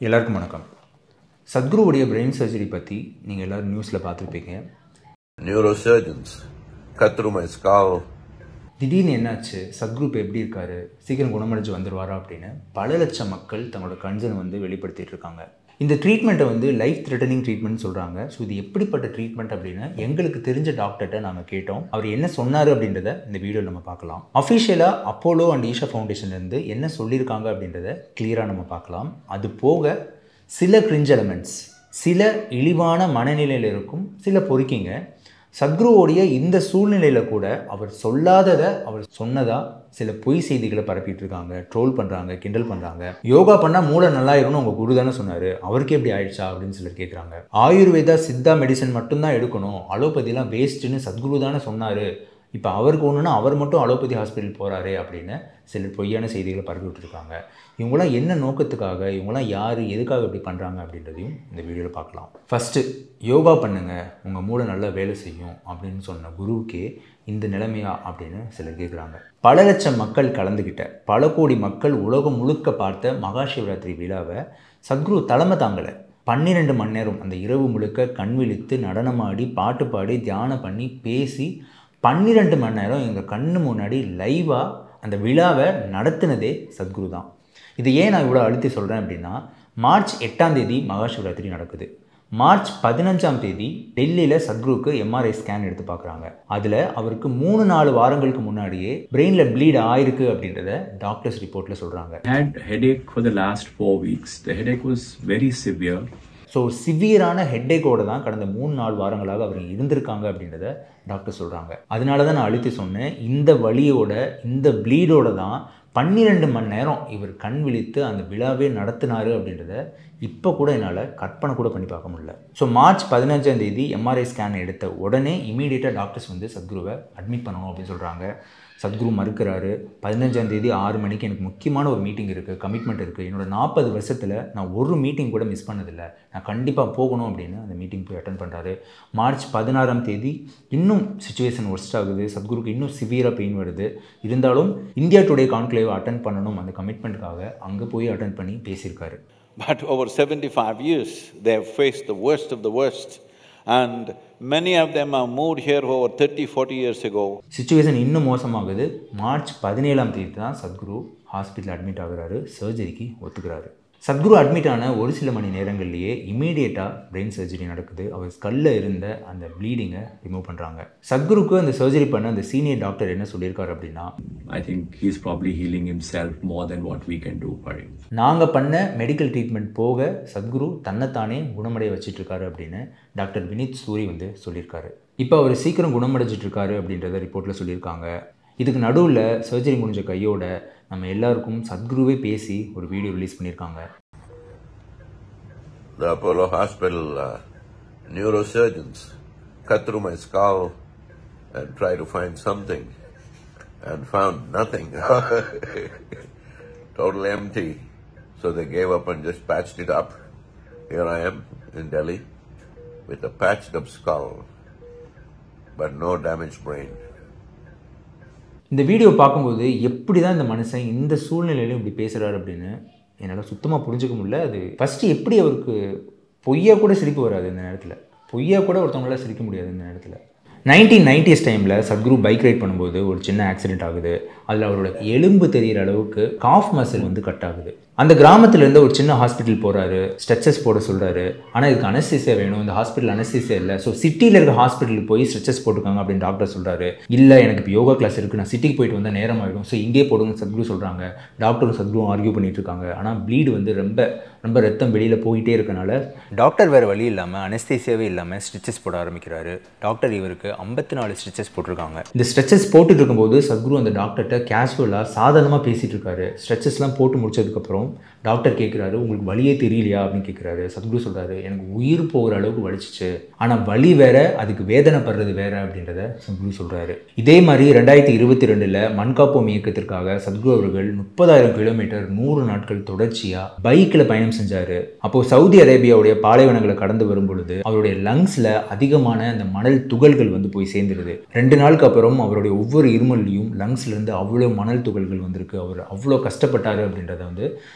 எல்லாருக்கும் வணக்கம் சத்குருவுடைய brain surgery பற்றி நீங்கள் எல்லோரும் நியூஸில் பார்த்துருப்பீங்க neurosurgeons cut through my skull. திடீர்னு என்னாச்சு சத்குரு இப்போ எப்படி இருக்காரு சீக்கிரம் குணமடைஞ்சு வந்துருவாரா அப்படின்னு பல லட்சம் மக்கள் தங்களோட கன்சர்ன் வந்து வெளிப்படுத்திட்டு இருக்காங்க இந்த ட்ரீட்மெண்ட்டை வந்து லைஃப் த்ரெட்டனிங் ட்ரீட்மெண்ட் சொல்கிறாங்க ஸோ இது எப்படிப்பட்ட ட்ரீட்மெண்ட் அப்படின்னு எங்களுக்கு தெரிஞ்ச டாக்டர்கிட்ட நாங்கள் கேட்டோம் அவர் என்ன சொன்னார் அப்படின்றத இந்த வீடியோவில் நம்ம பார்க்கலாம் அஃபிஷியலாக அப்போலோ அண்ட் ஈஷா ஃபவுண்டேஷன்லேருந்து என்ன சொல்லியிருக்காங்க அப்படின்றத கிளியராக நம்ம பார்க்கலாம் அது போக சில கிரிஞ்ச் எலமெண்ட்ஸ் சில இழிவான மனநிலையில் இருக்கும் சில பொறுக்கிங்க சத்குருவோடைய இந்த சூழ்நிலையில் கூட அவர் சொல்லாததை அவர் சொன்னதா சில பொய் செய்திகளை பரப்பிட்டு இருக்காங்க ட்ரோல் பண்ணுறாங்க கிண்டல் பண்ணுறாங்க யோகா பண்ணால் மூளை நல்லாயிரும்னு உங்கள் குரு தானே சொன்னார் அவருக்கே எப்படி ஆயிடுச்சா அப்படின்னு சிலர் கேட்குறாங்க ஆயுர்வேதா சித்தா மெடிசன் மட்டும்தான் எடுக்கணும் அலோபதிலாம் வேஸ்ட்டுன்னு சத்குரு தானே சொன்னார் இப்போ அவருக்கு ஒன்றுனா அவர் மட்டும் அலோபதி ஹாஸ்பிட்டல் போகிறாரே அப்படின்னு சிலர் பொய்யான செய்திகளை பரப்பி விட்டுருக்காங்க இவங்களாம் என்ன நோக்கத்துக்காக இவங்களாம் யார் எதுக்காக இப்படி பண்ணுறாங்க அப்படின்றதையும் இந்த வீடியோவில் பார்க்கலாம் ஃபஸ்ட்டு யோகா பண்ணுங்கள் உங்கள் மூளை நல்லா வேலை செய்யும் அப்படின்னு சொன்ன குருவுக்கே இந்த நிலைமையா அப்படின்னு சிலர் கேட்குறாங்க பல லட்சம் மக்கள் கலந்துக்கிட்ட பல கோடி மக்கள் உலகம் முழுக்க பார்த்த மகா சிவராத்திரி விழாவை சத்குரு தலைமை தாங்கலை பன்னிரெண்டு மணி நேரம் அந்த இரவு முழுக்க கண் விழித்து நடனமாடி பாட்டு பாடி தியானம் பண்ணி பேசி பன்னிரெண்டு மணி நேரம் எங்கள் கண்ணு முன்னாடி லைவாக அந்த விழாவை நடத்தினதே சத்குரு தான் இது ஏன் நான் இவ்வளோ அழுத்தி சொல்கிறேன் அப்படின்னா மார்ச் எட்டாம் தேதி மகா சிவராத்திரி நடக்குது மார்ச் பதினஞ்சாம் தேதி டெல்லியில் சத்குருக்கு எம்ஆர்ஐ ஸ்கேன் எடுத்து பார்க்குறாங்க அதில் அவருக்கு மூணு நாலு வாரங்களுக்கு முன்னாடியே பிரெயினில் ப்ளீட் ஆயிருக்கு அப்படின்றத டாக்டர்ஸ் ரிப்போர்ட்டில் சொல்கிறாங்க had headache for the last four weeks. The headache was very severe. So சிவியரான ஹெட்டேக்கோட தான் கடந்த மூணு நாலு வாரங்களாக அவர் இருந்திருக்காங்க அப்படின்றத டாக்டர் சொல்கிறாங்க அதனால தான் நான் அழுத்தி சொன்னேன் இந்த வலியோட இந்த ப்ளீடோட தான் பன்னிரெண்டு மணி நேரம் இவர் கண் விழித்து அந்த விழாவே நடத்தினாரு அப்படின்றத இப்போ கூட என்னால் கற்பனை கூட பண்ணி பார்க்க முடியல ஸோ மார்ச் பதினஞ்சாம் தேதி எம்ஆர்ஐ ஸ்கேன் எடுத்த உடனே இமீடியட்டாக டாக்டர்ஸ் வந்து சத்குருவை அட்மிட் பண்ணணும் அப்படின்னு சொல்கிறாங்க சத்குரு மறுக்கிறாரு பதினஞ்சாம் தேதி ஆறு மணிக்கு எனக்கு முக்கியமான ஒரு மீட்டிங் இருக்குது கமிட்மெண்ட் இருக்குது என்னோட நாற்பது வருஷத்தில் நான் ஒரு மீட்டிங் கூட மிஸ் பண்ணதில்லை நான் கண்டிப்பாக போகணும் அப்படின்னு அந்த மீட்டிங் போய் அட்டன் பண்ணுறாரு மார்ச் பதினாறாம் தேதி இன்னும் சுச்சுவேஷன் ஒர்ஸ்ட் ஆகுது சத்குருக்கு இன்னும் சிவியராக பெயின் வருது இருந்தாலும் இந்தியா டுடே கான்க்ளேவ் அட்டன் பண்ணணும் அந்த கமிட்மெண்ட்டுக்காக அங்கே போய் அட்டன் பண்ணி பேசியிருக்காரு But over 75 years, they have faced the worst of the worst. And many of them are moved here over 30, 40 years ago. Situation இன்னும் மோசமாகுது மார்ச் பதினேழாம் தேதி தான் சத்குரு ஹாஸ்பிட்டல் அட்மிட் ஆகுறாரு சர்ஜரிக்கு ஒத்துக்கிறாரு சத்குரு அட்மிட் ஆன ஒரு சில மணி நேரங்கள்லேயே இமீடியட்டாக பிரெயின் சர்ஜரி நடக்குது அவர் ஸ்கல்ல இருந்த அந்த ப்ளீடிங்கை ரிமூவ் பண்ணுறாங்க சத்குருக்கு அந்த சர்ஜரி பண்ண அந்த சீனியர் டாக்டர் என்ன சொல்லியிருக்காரு அப்படின்னா I think he's probably healing himself more than what we can do for him. நாங்கள் பண்ண மெடிக்கல் ட்ரீட்மெண்ட் போக சத்குரு தன்னைத்தானே குணமடைய வச்சிட்டு இருக்காரு அப்படின்னு டாக்டர் வினித் சூரி வந்து சொல்லியிருக்காரு இப்போ அவர் சீக்கிரம் குணமடைஞ்சிட்டு இருக்காரு அப்படின்றத ரிப்போர்ட்டில் சொல்லியிருக்காங்க இதுக்கு நடுவில் சர்ஜரி முடிஞ்ச கையோட நம்ம எல்லாருக்கும் சத்குருவே பேசி ஒரு வீடியோ ரிலீஸ் பண்ணியிருக்காங்க The Apollo Hospital uh, neurosurgeons cut through my skull and tried to find something and found nothing. Total empty. So they gave up and just patched it up. Here I am in Delhi with a patched up skull, but no damaged brain. இந்த video பார்க்கும்போது எப்படி தான் இந்த மனுஷன் இந்த சூழ்நிலையிலும் இப்படி பேசுகிறாரு அப்படின்னு என்னால் சுத்தமாக புரிஞ்சுக்க முடியல அது ஃபஸ்ட்டு எப்படி அவருக்கு பொய்யா கூட சிரிப்பு வராது இந்த நேரத்தில் பொய்யா கூட ஒருத்தவங்களால சிரிக்க முடியாது இந்த நேரத்தில் நைன்டீன் நைன்டிஸ் டைமில் சத்குரு பைக் ரைட் பண்ணும்போது ஒரு சின்ன ஆக்சிடென்ட் ஆகுது அதில் அவரோட எலும்பு தெரிகிற அளவுக்கு காஃப் மசில் வந்து கட் ஆகுது அந்த கிராமத்துலேருந்து ஒரு சின்ன ஹாஸ்பிட்டல் போகிறாரு ஸ்ட்ரெச்சஸ் போட சொல்கிறாரு ஆனால் இதுக்கு அனஸ்தீசியா வேணும் இந்த ஹாஸ்பிட்டல் அனஸ்தீசியா இல்லை ஸோ சிட்டியில் இருக்க ஹாஸ்பிட்டலுக்கு போய் ஸ்ட்ரெச்சஸ் போட்டுக்காங்க அப்படின்னு டாக்டர் சொல்கிறாரு இல்லை எனக்கு இப்போ யோகா கிளாஸ் இருக்குது நான் சிட்டிக்கு போயிட்டு வந்தால் நேரம் ஆகிடும் ஸோ இங்கே போடுங்க சத்குரு சொல்கிறாங்க டாக்டரும் சத்குரும் ஆர்கியூ பண்ணிட்டு இருக்காங்க ஆனால் ப்ளீடு வந்து ரொம்ப ரொம்ப ரத்தம் வெளியில் போயிட்டே இருக்கனால டாக்டர் வேறு வழி இல்லாமல் அனஸ்தீசியாவே இல்லாமல் ஸ்டிச்சஸ் போட ஆரம்பிக்கிறாரு டாக்டர் இவருக்கு ஐம்பத்தி நாலு ஸ்டிச்சஸ் போட்டிருக்காங்க இந்த ஸ்ட்ரெச்சஸ் போட்டுட்டு இருக்கும்போது சத்குரு அந்த டாக்டர்கிட்ட கேஷுவலாக சாதாரணமாக பேசிகிட்டு இருக்காரு ஸ்ட்ரெச்சஸ்லாம் போட்டு முடிச்சதுக்கப்புறம் டாக்டர் கேட்குறாரு உங்களுக்கு வலியே தெரியலையா அப்படின்னு கேட்குறாரு சத்குரு சொல்கிறாரு எனக்கு உயிர் போகிற அளவுக்கு வலிச்சிச்சு ஆனால் வலி வேற அதுக்கு வேதனைப்படுறது வேற அப்படின்றத சத்குரு சொல்கிறாரு இதே மாதிரி ரெண்டாயிரத்தி இருபத்தி ரெண்டில் மண்காப்போம் இயக்கத்திற்காக சத்குரு அவர்கள் முப்பதாயிரம் கிலோமீட்டர் நூறு நாட்கள் தொடர்ச்சியாக பைக்கில் பயணம் செஞ்சார் அப்போது சவுதி அரேபியாவுடைய பாலைவனங்களை கடந்து வரும் பொழுது அவருடைய லங்ஸில் அதிகமான அந்த மணல் துகள்கள் வந்து போய் சேர்ந்துருது ரெண்டு நாளுக்கு அப்புறம் அவருடைய ஒவ்வொரு இருமல்லையும் லங்ஸ்லேருந்து அவ்வளோ மணல் துகள்கள் வந்திருக்கு அவர் அவ்வளோ கஷ்டப்பட்டார் அப்படின்றத வந்து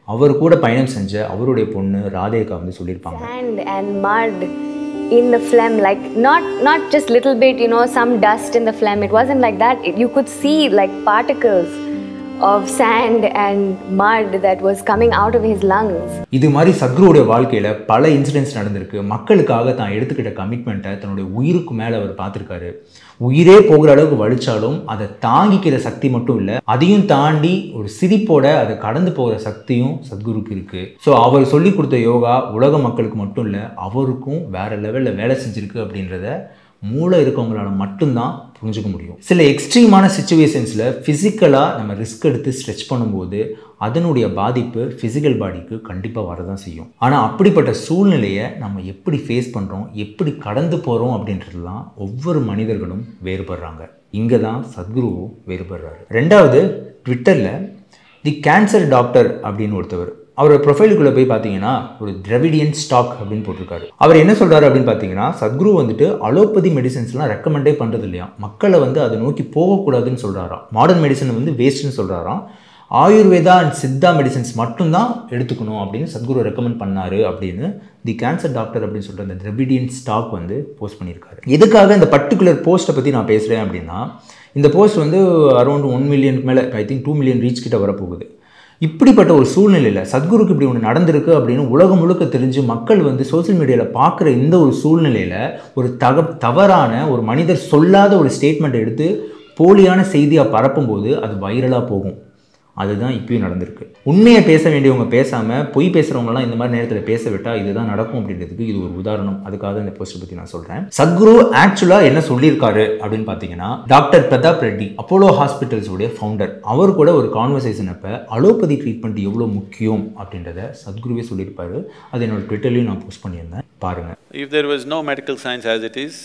அவர் கூட பயணம் செஞ்ச அவருடைய பொண்ணு ராதேகா வந்து சொல்லியிருப்பாங்க sand and mud in the phlegm like not not just little bit you know some dust in the phlegm it wasn't like that It- you could see like particles of sand and mud that was coming out of his lungs இது மாதிரி சத்குருவுடைய வாழ்க்கையில் பல incidents நடந்திருக்கு மக்களுக்காக தான் எடுத்துக்கிட்ட கமிட்மெண்ட்டை தன்னுடைய உயிருக்கு மேலே அவர் பார்த்துருக்காரு உயிரே போகிற அளவுக்கு வலிச்சாலும் அதை தாங்கிக்கிற சக்தி மட்டும் இல்லை அதையும் தாண்டி ஒரு சிரிப்போட அதை கடந்து போகிற சக்தியும் சத்குருக்கு இருக்கு ஸோ அவர் சொல்லி கொடுத்த யோகா உலக மக்களுக்கு மட்டும் இல்லை அவருக்கும் வேற லெவலில் வேலை செஞ்சிருக்கு அப்படின்றத மூளை இருக்கவங்களால மட்டும்தான் புரிஞ்சுக்க முடியும் சில எக்ஸ்ட்ரீமான சுச்சுவேஷன்ஸில் ஃபிசிக்கலாக நம்ம ரிஸ்க் எடுத்து ஸ்ட்ரெச் பண்ணும்போது அதனுடைய பாதிப்பு ஃபிசிக்கல் பாடிக்கு கண்டிப்பாக வரதான் செய்யும் ஆனால் அப்படிப்பட்ட சூழ்நிலையை நம்ம எப்படி ஃபேஸ் பண்ணுறோம் எப்படி கடந்து போகிறோம் அப்படின்றதுலாம் ஒவ்வொரு மனிதர்களும் வேறுபடுறாங்க இங்கே தான் சத்குருவும் வேறுபடுறாரு ரெண்டாவது ட்விட்டரில் தி கேன்சர் டாக்டர் அப்படின்னு ஒருத்தவர் அவரோட ப்ரொஃபைலுக்குள்ளே போய் பார்த்தீங்கன்னா ஒரு திரவிடியன் ஸ்டாக் அப்படின்னு போட்டிருக்காரு அவர் என்ன சொல்றாரு அப்படின்னு பார்த்தீங்கன்னா சத்குரு வந்துட்டு அலோபதி மெடிசன்ஸ்லாம் ரெக்கமெண்டே பண்ணுறது இல்லையா மக்களை வந்து அதை நோக்கி போகக்கூடாதுன்னு சொல்கிறாராம் மாடர்ன் மெடிசன் வந்து வேஸ்ட்னு சொல்கிறாராம் ஆயுர்வேதா அண்ட் சித்தா மெடிசன்ஸ் மட்டும்தான் எடுத்துக்கணும் அப்படின்னு சத்குரு ரெக்கமெண்ட் பண்ணாரு அப்படின்னு தி கேன்சர் டாக்டர் அப்படின்னு சொல்லிட்டு அந்த திரவிடியன் ஸ்டாக் வந்து போஸ்ட் பண்ணியிருக்காரு எதுக்காக இந்த பர்டிகுலர் போஸ்ட்டை பற்றி நான் பேசுகிறேன் அப்படின்னா இந்த போஸ்ட் வந்து அரௌண்ட் ஒன் மில்லியனுக்கு மேலே I think two million reach கிட்ட வரப்போகுது இப்படிப்பட்ட ஒரு சூழ்நிலையில் சத்குருக்கு இப்படி ஒன்று நடந்திருக்கு அப்படின்னு உலகம் முழுக்க தெரிஞ்சு மக்கள் வந்து சோஷியல் மீடியாவில் பார்க்குற இந்த ஒரு சூழ்நிலையில் ஒரு தக தவறான ஒரு மனிதர் சொல்லாத ஒரு ஸ்டேட்மெண்ட் எடுத்து போலியான செய்தியாக பரப்பும்போது அது வைரலாக போகும் அதுதான் இப்பயும் நடந்திருக்கு உண்மையை பேச வேண்டியவங்க பேசாமல் பொய் பேசுகிறவங்கலாம் இந்த மாதிரி நேரத்தில் பேச விட்டால் இதுதான் நடக்கும் அப்படின்றதுக்கு இது ஒரு உதாரணம் அதுக்காக இந்த போஸ்ட்டை பற்றி நான் சொல்கிறேன் சத்குரு ஆக்சுவலாக என்ன சொல்லியிருக்காரு அப்படின்னு பார்த்தீங்கன்னா டாக்டர் பிரதாப் ரெட்டி அப்போலோ ஹாஸ்பிட்டல்ஸுடைய ஃபவுண்டர் அவர் கூட ஒரு கான்வர்சேஷன் அப்போ அலோபதி ட்ரீட்மெண்ட் எவ்வளோ முக்கியம் அப்படின்றத சத்குருவே சொல்லியிருப்பாரு அது என்னோட ட்விட்டர்லையும் நான் போஸ்ட் பண்ணியிருந்தேன் பாருங்கள் If there was no medical science as it is,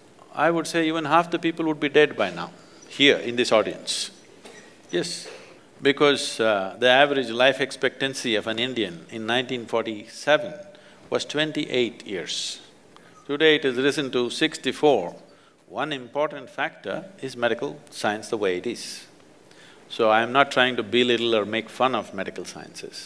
I would say even half the people would be dead by now, here in this audience. Yes, because uh, the average life expectancy of an Indian in 1947 was twenty-eight years. Today it has risen to sixty-four. One important factor is medical science the way it is. So I am not trying to belittle or make fun of medical sciences.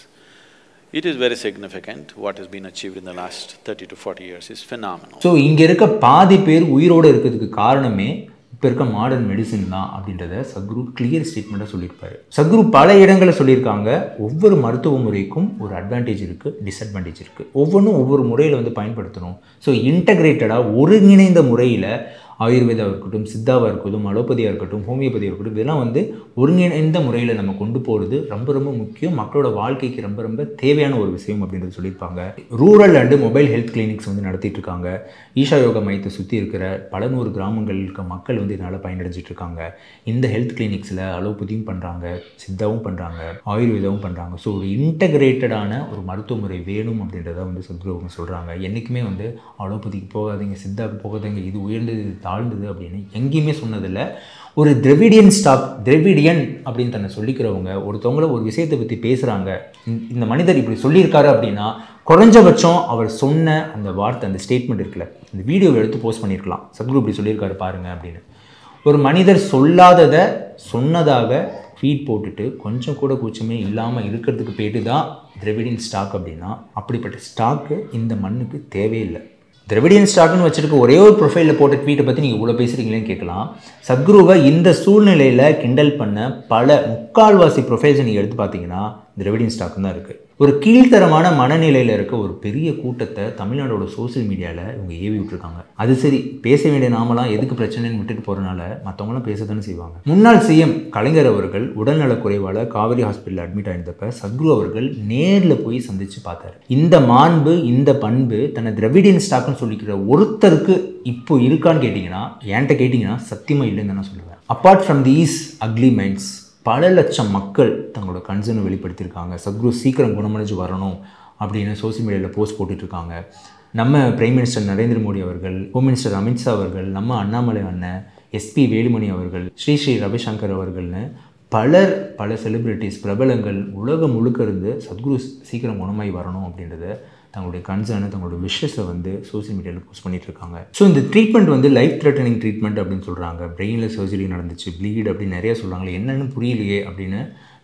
It is very significant, what has been achieved in the last thirty to forty years is phenomenal. So இங்கே இருக்க பாதி பேர் உயிரோடு இருக்கிறதுக்கு காரணமே இப்போ இருக்க modern medicine தான் அப்படின்றத சத்குரு கிளியர் ஸ்டேட்மெண்ட்டாக சொல்லியிருப்பாரு சத்குரு பல இடங்களில் சொல்லியிருக்காங்க ஒவ்வொரு மருத்துவ முறைக்கும் ஒரு அட்வான்டேஜ் இருக்குது டிஸ்அட்வான்டேஜ் இருக்குது ஒவ்வொன்றும் ஒவ்வொரு முறையில் வந்து பயன்படுத்தணும் ஸோ இன்டகிரேட்டடாக ஒருங்கிணைந்த முறையில் ஆயுர்வேதாவாக இருக்கட்டும் சித்தாவாக இருக்கட்டும் அலோபதியாக இருக்கட்டும் ஹோமியோபதியாக இருக்கட்டும் இதெல்லாம் வந்து ஒருங்கிணைந்த முறையில் நம்ம கொண்டு போகிறது ரொம்ப ரொம்ப முக்கியம் மக்களோட வாழ்க்கைக்கு ரொம்ப ரொம்ப தேவையான ஒரு விஷயம் அப்படின்றது சொல்லியிருப்பாங்க rural and mobile health clinics வந்து நடத்திட்டு இருக்காங்க ஈஷா யோகா மையத்தை சுற்றி இருக்கிற பல நூறு கிராமங்களில் இருக்க மக்கள் வந்து இதனால் பயனடைஞ்சிட்டு இருக்காங்க இந்த ஹெல்த் கிளினிக்ஸில் அலோபதியும் பண்ணுறாங்க சித்தாவும் பண்ணுறாங்க ஆயுர்வேதாவும் பண்ணுறாங்க ஸோ ஒரு இன்டகிரேட்டடான ஒரு மருத்துவ முறை வேணும் அப்படின்றத வந்து சத்குரு அவங்க சொல்கிறாங்க என்றைக்குமே வந்து அலோபதிக்கு போகாதீங்க சித்தாவுக்கு போகாதீங்க இது உயர்ந்தது இது தாழ்ந்தது அப்படின்னு எங்கேயுமே சொன்னதில்லை ஒரு திரவிடியன் ஸ்டாக் திரவிடியன் அப்படின்னு தன்னை சொல்லிக்கிறவங்க ஒருத்தவங்கள ஒரு விஷயத்தை பற்றி பேசுகிறாங்க இந்த மனிதர் இப்படி சொல்லியிருக்காரு அப்படின்னா குறைஞ்சபட்சம் அவர் சொன்ன அந்த வார்த்தை அந்த ஸ்டேட்மெண்ட் இருக்குல்ல இந்த வீடியோவை எடுத்து போஸ்ட் பண்ணியிருக்கலாம் சத்குரு இப்படி சொல்லியிருக்காரு பாருங்க அப்படின்னு ஒரு மனிதர் சொல்லாததை சொன்னதாக ஃபீட் போட்டுட்டு கொஞ்சம் கூட கூச்சமே இல்லாமல் இருக்கிறதுக்கு பேட்டு தான் திரவிடியன் ஸ்டாக் அப்படின்னா அப்படிப்பட்ட ஸ்டாக்கு இந்த மண்ணுக்கு தேவையில்லை திரவிடியன் ஸ்டாக்னு வச்சிருக்க ஒரே ஒரு ப்ரொஃபைலில் போட்ட ட்வீட்டை பற்றி நீங்கள் இவ்வளோ பேசுகிறீங்களேன்னு கேட்கலாம் சத்குருவை இந்த சூழ்நிலையில் கிண்டல் பண்ண பல முக்கால்வாசி ப்ரொஃபைல்ஸை நீங்கள் எடுத்து பார்த்தீங்கன்னா திரவிடியன் ஸ்டாக் தான் இருக்குது ஒரு கீழ்த்தரமான மனநிலையில் இருக்க ஒரு பெரிய கூட்டத்தை தமிழ்நாடோட சோஷியல் மீடியாவில் இவங்க ஏவி விட்டுருக்காங்க அது சரி பேச வேண்டிய நாமெல்லாம் எதுக்கு பிரச்சனைன்னு விட்டுட்டு போகிறனால மற்றவங்களாம் பேச தானே செய்வாங்க முன்னாள் சிஎம் கலைஞர் அவர்கள் உடல்நலக் குறைவால் காவிரி ஹாஸ்பிட்டலில் அட்மிட் ஆயிருந்தப்ப சத்குரு அவர்கள் நேரில் போய் சந்திச்சு பார்த்தாரு இந்த மாண்பு இந்த பண்பு தன்னை திரவிடியன் ஸ்டாக்னு சொல்லிக்கிற ஒருத்தருக்கு இப்போ இருக்கான்னு கேட்டிங்கன்னா என்கிட்ட கேட்டிங்கன்னா சத்தியமாக இல்லைன்னு தான் நான் சொல்லுவேன் apart from these ugly minds பல லட்சம் மக்கள் தங்களோட கன்சர்னை வெளிப்படுத்தியிருக்காங்க சத்குரு சீக்கிரம் குணமடைஞ்சு வரணும் அப்படின்னு சோசியல் மீடியாவில் போஸ்ட் போட்டுட்ருக்காங்க நம்ம பிரைம் மினிஸ்டர் நரேந்திர மோடி அவர்கள் ஹோம் மினிஸ்டர் அமித்ஷா அவர்கள் நம்ம அண்ணாமலை அண்ணன் எஸ்பி வேலுமணி அவர்கள் ஸ்ரீ ஸ்ரீ ரவிசங்கர் அவர்கள்னு பலர் பல செலிப்ரிட்டிஸ் பிரபலங்கள் உலகம் முழுக்க இருந்து சத்குரு சீக்கிரம் குணமாகி வரணும் அப்படின்றத தங்களுடைய கன்சர்னை தங்களுடைய விஷஸை வந்து சோஷியல் மீடியாவில் போஸ்ட் பண்ணிட்டு இருக்காங்க ஸோ இந்த ட்ரீட்மெண்ட் வந்து லைஃப் த்ரெட்டனிங் ட்ரீட்மெண்ட் அப்படின்னு சொல்கிறாங்க பிரெயினில் சர்ஜரி நடந்துச்சு ப்ளீட் அப்படின்னு நிறைய சொல்கிறாங்க என்னன்னு புரியலையே அப்படின்னு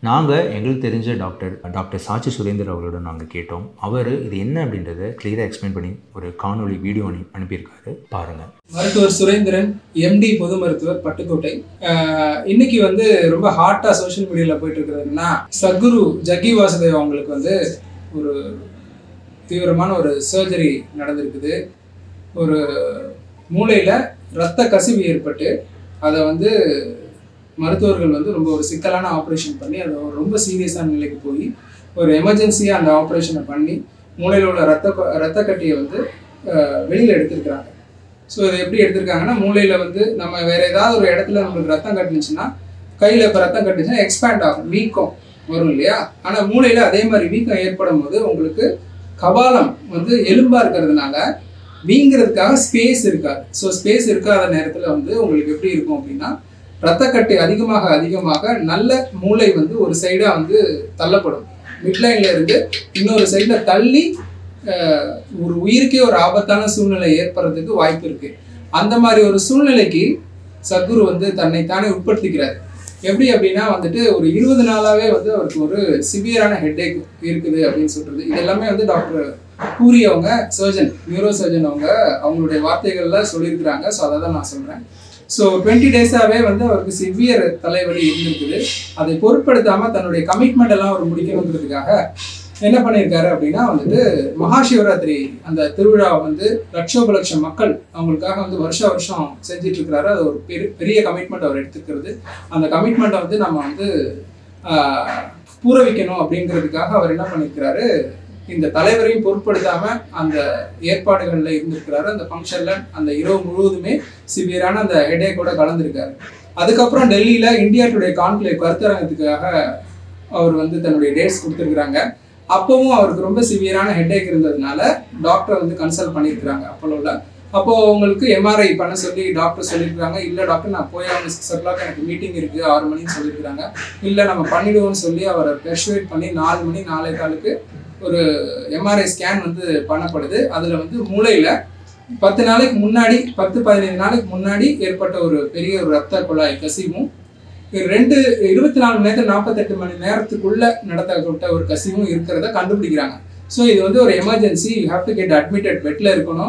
நாங்கள் எங்களுக்கு தெரிஞ்ச டாக்டர் டாக்டர் சாச்சி சுரேந்தர் அவர்களோட நாங்கள் கேட்டோம் அவர் இது என்ன அப்படின்றத கிளியராக எக்ஸ்பிளைன் பண்ணி ஒரு காணொளி வீடியோ அனு அனுப்பியிருக்காரு பாருங்கள் மருத்துவர் சுரேந்திரன் எம்டி பொது மருத்துவர் பட்டுக்கோட்டை ஆஹ் இன்னைக்கு வந்து ரொம்ப ஹாட்டா சோஷியல் மீடியால போயிட்டு இருக்கிறதுனா சத்குரு ஜக்கி வாசுதேவ் அவங்களுக்கு வந்து ஒரு தீவிரமான ஒரு சர்ஜரி நடந்திருக்குது ஒரு மூளையில இரத்த கசிவு ஏற்பட்டு அதை வந்து மருத்துவர்கள் வந்து ரொம்ப ஒரு சிக்கலான ஆப்ரேஷன் பண்ணி அதை ஒரு ரொம்ப சீரியஸான நிலைக்கு போய் ஒரு எமர்ஜென்சியாக அந்த ஆப்ரேஷனை பண்ணி மூளையில் உள்ள ரத்த கொ- ரத்த கட்டியை வந்து வெளியில் எடுத்திருக்கிறாங்க ஸோ இதை எப்படி எடுத்திருக்காங்கன்னா மூளையில் வந்து நம்ம வேற ஏதாவது ஒரு இடத்துல நம்மளுக்கு ரத்தம் கட்டுனுச்சுன்னா கையில் இப்போ ரத்தம் கட்டுச்சுன்னா எக்ஸ்பேண்ட் ஆகும் வீக்கம் வரும் இல்லையா ஆனால் மூளையில் அதே மாதிரி வீக்கம் ஏற்படும் போது உங்களுக்கு கபாலம் வந்து எலும்பா இருக்கிறதுனால வீங்கிறதுக்காக ஸ்பேஸ் இருக்காது ஸோ ஸ்பேஸ் இருக்காத நேரத்தில் வந்து உங்களுக்கு எப்படி இருக்கும் அப்படின்னா ரத்தக்கட்டு அதிகமாக அதிகமாக நல்ல மூளை வந்து ஒரு சைடாக வந்து தள்ளப்படும் மிட்லைன்ல இருந்து இன்னொரு சைடில் தள்ளி அஹ், ஒரு உயிருக்கே ஒரு ஆபத்தான சூழ்நிலை ஏற்படுறதுக்கு வாய்ப்பு இருக்கு அந்த மாதிரி ஒரு சூழ்நிலைக்கு சத்குரு வந்து தன்னைத்தானே உட்படுத்திக்கிறார் எப்படி அப்படின்னா வந்துட்டு ஒரு இருபது நாளாவே வந்து அவருக்கு ஒரு சிவியரான ஹெட்டேக் இருக்குது அப்படின்னு சொல்றது இது எல்லாமே வந்து டாக்டர் பூரி அவங்க சர்ஜன் நியூரோ சர்ஜன் அவங்க அவங்களுடைய வார்த்தைகள்ல சொல்லியிருக்கிறாங்க ஸோ அதை தான் நான் சொல்றேன் ஸோ டுவெண்ட்டி டேஸாவே வந்து அவருக்கு சிவியர் தலைவலி இருந்திருக்குது அதை பொருட்படுத்தாம தன்னுடைய கமிட்மெண்ட் எல்லாம் அவர் முடிக்கணுங்கிறதுக்காக என்ன பண்ணியிருக்காரு அப்படின்னா வந்துட்டு மகா சிவராத்திரி அந்த திருவிழா வந்து லட்சோப லட்சம் மக்கள் அவங்களுக்காக வந்து வருஷ வருஷம் செஞ்சுட்டு இருக்கிறாரு அது ஒரு பெரிய பெரிய கமிட்மெண்ட் அவர் எடுத்துக்கிறது அந்த கமிட்மெண்ட்டை வந்து நம்ம வந்து ஆஹ், பூரவிக்கணும் அப்படிங்கிறதுக்காக அவர் என்ன பண்ணியிருக்கிறாரு இந்த தலைவரையும் பொருட்படுத்தாம அந்த ஏற்பாடுகள்ல இருந்திருக்கிறாரு அந்த ஃபங்க்ஷன்ல அந்த இரவு முழுவதுமே சிவியரான அந்த ஹெடேக்கோட கலந்துருக்காரு அதுக்கப்புறம் டெல்லியில இந்தியா டுடே கான்க்ளேவ் கருத்தரங்கத்துக்காக அவர் வந்து தன்னுடைய டேட்ஸ் கொடுத்துருக்குறாங்க அப்பவும் அவருக்கு ரொம்ப சிவியரான ஹெட்டேக் இருந்ததுனால டாக்டர் வந்து கன்சல்ட் பண்ணியிருக்கிறாங்க அப்போலோவில் அப்போ உங்களுக்கு எம்ஆர்ஐ பண்ண சொல்லி டாக்டர் சொல்லியிருக்காங்க இல்லை டாக்டர் நான் போய் அவங்க சிக்ஸ் ஓ கிளாக் எனக்கு மீட்டிங் இருக்கு ஆறு மணின்னு சொல்லியிருக்காங்க இல்லை நம்ம பண்ணிடுவோம்னு சொல்லி அவரை பெர்சுவேட் பண்ணி நாலு மணி நாலே காலுக்கு ஒரு எம்ஆர்ஐ ஸ்கேன் வந்து பண்ணப்படுது அதில் வந்து மூளையில் பத்து நாளைக்கு முன்னாடி பத்து பதினைந்து நாளைக்கு முன்னாடி ஏற்பட்ட ஒரு பெரிய ஒரு ரத்த குழாய் கசிவும் இது ரெண்டு இருபத்தி நாலு மணி நேரத்தில் நாற்பத்தெட்டு மணி நேரத்துக்குள்ள நடத்தப்பட்ட ஒரு கசிவும் இருக்கிறத கண்டுபிடிக்கிறாங்க ஸோ இது வந்து ஒரு emergency you have to get admitted பெட்ல இருக்கணும்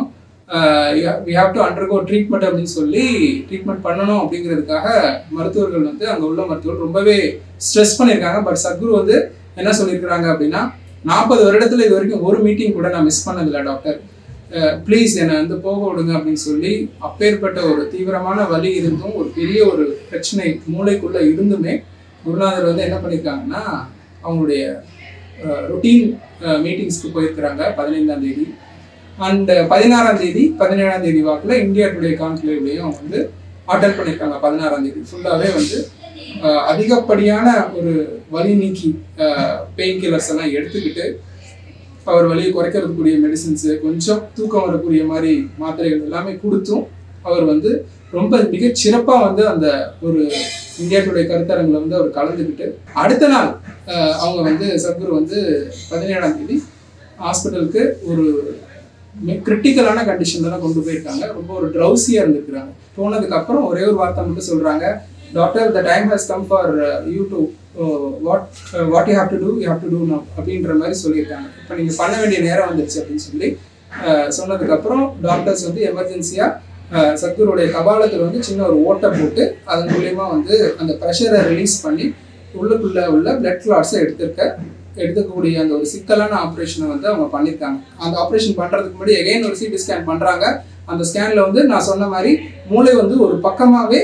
we have to undergo treatment அப்படின்னு சொல்லி ட்ரீட்மெண்ட் பண்ணணும் அப்படிங்கிறதுக்காக மருத்துவர்கள் வந்து அங்கே உள்ள மருத்துவர்கள் ரொம்பவே ஸ்ட்ரெஸ் பண்ணியிருக்காங்க பட் சத்குரு வந்து என்ன சொல்லியிருக்கிறாங்க அப்படின்னா நாற்பது வருடத்துல இது வரைக்கும் ஒரு மீட்டிங் கூட நான் மிஸ் பண்ணதில்லை டாக்டர் ப்ளீஸ் என்னை வந்து போக விடுங்க அப்படின்னு சொல்லி அப்பேற்பட்ட ஒரு தீவிரமான வலி இருந்தும் ஒரு பெரிய ஒரு பிரச்சனை மூளைக்குள்ள இருந்துமே குருநாதர் வந்து என்ன பண்ணியிருக்காங்கன்னா அவங்களுடைய ரொட்டீன் மீட்டிங்ஸ்க்கு போயிருக்கிறாங்க பதினைந்தாம் தேதி அண்ட் பதினாறாம் தேதி பதினேழாம் தேதி வாக்கில் இந்தியா டுடே கான்க்ளேவ்லையும் வந்து அட்டன் பண்ணியிருக்காங்க பதினாறாம் தேதி ஃபுல்லாகவே வந்து அஹ், அதிகப்படியான ஒரு வலி நீக்கி பெயின் கில்லர்ஸ் எல்லாம் எடுத்துக்கிட்டு அவர் வலியை குறைக்கிறதுக்குரிய மெடிசின்ஸு கொஞ்சம் தூக்கம் வரக்கூடிய மாதிரி மாத்திரைகள் எல்லாமே கொடுத்தும் அவர் வந்து ரொம்ப மிகச் சிறப்பாக வந்து அந்த ஒரு இந்தியா டுடே கருத்தரங்கில் வந்து அவர் கலந்துக்கிட்டு அடுத்த நாள் அஹ், அவங்க வந்து சத்குரு வந்து பதினேழாம் தேதி ஹாஸ்பிட்டலுக்கு ஒரு கிரிட்டிக்கலான கண்டிஷன்ல தான் கொண்டு போயிருக்காங்க ரொம்ப ஒரு ட்ரௌசியாக இருந்திருக்கிறாங்க போனதுக்கு அப்புறம் ஒரே ஒரு வார்த்தை மட்டும் சொல்றாங்க doctor the time has come for you to what what you have to do you have to do now அப்படின்ற மாதிரி சொல்லியிருக்காங்க இப்போ நீங்கள் பண்ண வேண்டிய நேரம் வந்துருச்சு அப்படின்னு சொல்லி அஹ், சொன்னதுக்கப்புறம் டாக்டர்ஸ் வந்து எமர்ஜென்சியாக சத்குருடைய கபாலத்தில் வந்து சின்ன ஒரு ஓட்டை போட்டு அதன் மூலியமா வந்து அந்த ப்ரெஷரை ரிலீஸ் பண்ணி உள்ளுக்குள்ள உள்ள பிளட் கிளாட்ஸை எடுத்திருக்க எடுக்கக்கூடிய அந்த ஒரு சிக்கலான ஆப்ரேஷனை வந்து அவங்க பண்ணியிருக்காங்க அந்த ஆப்ரேஷன் பண்ணுறதுக்கு முன்னாடி எகைன் ஒரு சிடி ஸ்கேன் பண்ணுறாங்க அந்த ஸ்கேனில் வந்து நான் சொன்ன மாதிரி மூளை வந்து ஒரு பக்கமாகவே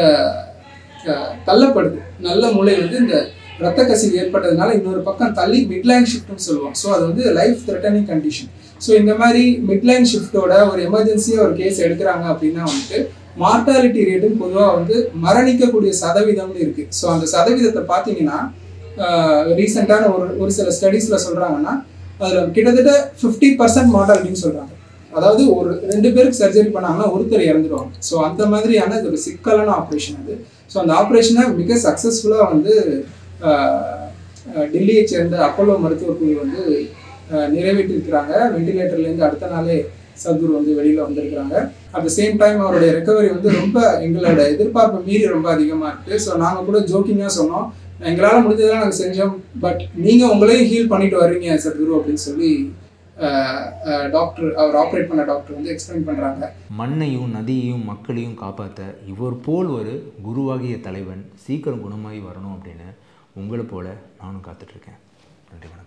தள்ளப்படுது நல்ல மூளை வந்து இந்த ரத்த கசிவு ஏற்பட்டதுனால இன்னொரு பக்கம் தள்ளி மிட்லைன் ஷிஃப்ட்னு சொல்லுவோம் ஸோ அது வந்து லைஃப் த்ரெட்டனிங் கண்டிஷன் ஸோ இந்த மாதிரி மிட்லைன் ஷிஃப்ட்டோட ஒரு எமர்ஜென்சியாக ஒரு கேஸ் எடுக்கிறாங்க அப்படின்னா வந்துட்டு மார்டாலிட்டி ரேட்டுன்னு பொதுவாக வந்து மரணிக்கக்கூடிய சதவீதம்னு இருக்கு ஸோ அந்த சதவீதத்தை பார்த்தீங்கன்னா ரீசெண்டான ஒரு ஒரு சில ஸ்டடீஸில் சொல்கிறாங்கன்னா அதில் கிட்டத்தட்ட ஃபிஃப்டி பர்சன்ட் மார்டாலிட்டின்னு சொல்கிறாங்க அதாவது ஒரு ரெண்டு பேருக்கு சர்ஜரி பண்ணாங்கன்னா ஒருத்தர் இறந்துருவாங்க ஸோ அந்த மாதிரியான இது ஒரு சிக்கலான ஆப்ரேஷன் அது ஸோ அந்த ஆப்ரேஷனை மிக சக்ஸஸ்ஃபுல்லாக வந்து ஆஹ், ஆஹ், டெல்லியை சேர்ந்த அப்போலோ மருத்துவக் குழு வந்து ஆஹ், நிறைவேற்றிருக்கிறாங்க வெண்டிலேட்டர்லேருந்து அடுத்த நாளே சத்குரு வந்து வெளியில் வந்திருக்கிறாங்க அட் த சேம் டைம் அவருடைய ரெக்கவரி வந்து ரொம்ப எங்களோட எதிர்பார்ப்பு மீறி ரொம்ப அதிகமாக இருக்குது ஸோ நாங்கள் கூட ஜோக்கிங்காக சொன்னோம் எங்களால் முடிஞ்சதெல்லாம் நாங்கள் செஞ்சோம் பட் நீங்கள் உங்களையும் ஹீல் பண்ணிட்டு வர்றீங்க சத்குரு அப்படின்னு சொல்லி டாக்டர் அவர் ஆப்ரேட் பண்ண டாக்டர் வந்து எக்ஸ்பிளைன் பண்ணுறாங்க மண்ணையும் நதியையும் மக்களையும் காப்பாற்ற இவர் போல் ஒரு குருவாகிய தலைவன் சீக்கிரம் குணமாகி வரணும் அப்படின்னு உங்களை போல நானும் காத்துட்ருக்கேன் நன்றி வணக்கம்